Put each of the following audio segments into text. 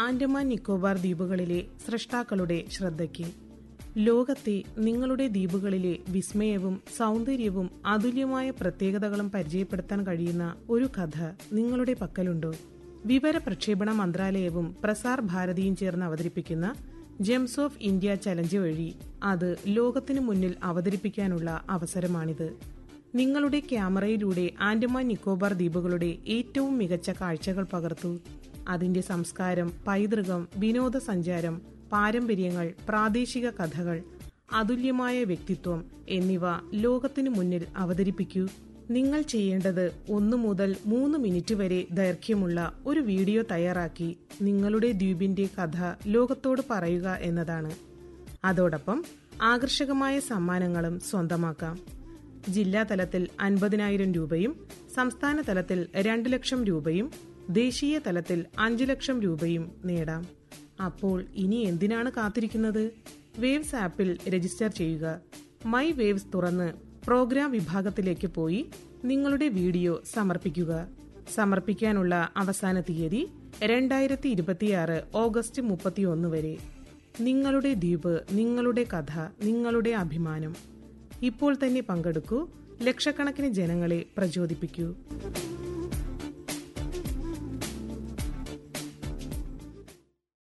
ആൻഡമാൻ നിക്കോബാർ ദ്വീപുകളിലെ സൃഷ്ടാക്കളുടെ ശ്രദ്ധയ്ക്ക് ലോകത്തെ നിങ്ങളുടെ ദ്വീപുകളിലെ വിസ്മയവും സൗന്ദര്യവും അതുല്യമായ പ്രത്യേകതകളും പരിചയപ്പെടുത്താൻ കഴിയുന്ന ഒരു കഥ നിങ്ങളുടെ പക്കലുണ്ടോ വിവര പ്രക്ഷേപണ മന്ത്രാലയവും പ്രസാർ ഭാരതിയും ചേർന്ന് അവതരിപ്പിക്കുന്ന ജെംസ് ഓഫ് ഇന്ത്യ ചലഞ്ച് വഴി അത് ലോകത്തിനു മുന്നിൽ അവതരിപ്പിക്കാനുള്ള അവസരമാണിത് നിങ്ങളുടെ ക്യാമറയിലൂടെ ആൻഡമാൻ നിക്കോബാർ ദ്വീപുകളുടെ ഏറ്റവും മികച്ച കാഴ്ചകൾ പകർത്തു അതിന്റെ സംസ്കാരം പൈതൃകം വിനോദസഞ്ചാരം പാരമ്പര്യങ്ങൾ പ്രാദേശിക കഥകൾ അതുല്യമായ വ്യക്തിത്വം എന്നിവ ലോകത്തിനു മുന്നിൽ അവതരിപ്പിക്കൂ നിങ്ങൾ ചെയ്യേണ്ടത് ഒന്നു മുതൽ മൂന്ന് മിനിറ്റ് വരെ ദൈർഘ്യമുള്ള ഒരു വീഡിയോ തയ്യാറാക്കി നിങ്ങളുടെ ദ്വീപിന്റെ കഥ ലോകത്തോട് പറയുക എന്നതാണ് അതോടൊപ്പം ആകർഷകമായ സമ്മാനങ്ങളും സ്വന്തമാക്കാം ജില്ലാ തലത്തിൽ അൻപതിനായിരം രൂപയും സംസ്ഥാന തലത്തിൽ രണ്ട് ലക്ഷം രൂപയും ദേശീയ തലത്തിൽ അഞ്ചു ലക്ഷം രൂപയും നേടാം അപ്പോൾ ഇനി എന്തിനാണ് കാത്തിരിക്കുന്നത് വേവ്സ് ആപ്പിൽ രജിസ്റ്റർ ചെയ്യുക മൈ വേവ്സ് തുറന്ന് പ്രോഗ്രാം വിഭാഗത്തിലേക്ക് പോയി നിങ്ങളുടെ വീഡിയോ സമർപ്പിക്കുക സമർപ്പിക്കാനുള്ള അവസാന തീയതി രണ്ടായിരത്തി ഇരുപത്തിയാറ് ഓഗസ്റ്റ് മുപ്പത്തിയൊന്ന് വരെ നിങ്ങളുടെ ദ്വീപ് നിങ്ങളുടെ കഥ നിങ്ങളുടെ അഭിമാനം ഇപ്പോൾ തന്നെ പങ്കെടുക്കൂ ലക്ഷക്കണക്കിന് ജനങ്ങളെ പ്രചോദിപ്പിക്കൂ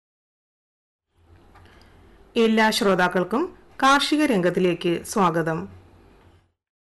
എല്ലാ ശ്രോതാക്കൾക്കും കാർഷിക രംഗത്തിലേക്ക് സ്വാഗതം